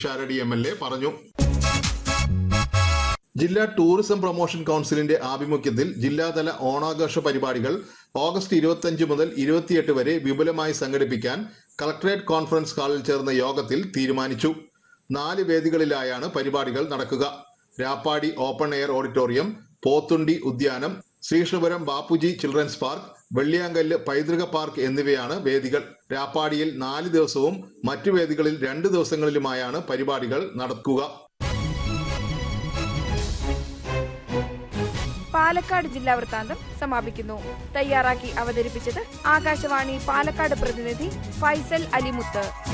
ഷാരടി M L A പറഞ്ഞു ജില്ലാ tourism promotion കൌൺസിലിന്റെ ആഭിമുഖ്യത്തിൽ ജില്ലാതല ഓണാഘോഷ പരിപാടികൾ ഓഗസ്റ്റ് ഇരുപത്തിയഞ്ച് മുതൽ ഇരുപത്തിയെട്ട് വരെ വിപുലമായി സംഘടിപ്പിക്കാൻ കളക്ടറേറ്റ് കോൺഫറൻസ് ഹാളിൽ ചേർന്ന യോഗത്തിൽ തീരുമാനിച്ചു നാല് വേദികളിലായാണ് പരിപാടികൾ നടക്കുക Rappadi open air auditorium Pothundi ഉദ്യാനം ശ്രീകൃഷ്ണപുരം ബാപ്പുജി ചിൽഡ്രൻസ് പാർക്ക് വെള്ളിയാങ്കല്ല് പൈതൃക പാർക്ക് എന്നിവയാണ് വേദികൾ രാപ്പാടിയിൽ നാല് ദിവസവും മറ്റു വേദികളിൽ രണ്ട് ദിവസങ്ങളിലുമായാണ് പരിപാടികൾ നടക്കുക പാലക്കാട് ജില്ലാ വൃത്താന്തം സമാപിക്കുന്നു തയ്യാറാക്കി അവതരിപ്പിച്ചത് ആകാശവാണി പാലക്കാട് പ്രതിനിധി ഫൈസൽ അലിമുത്ത്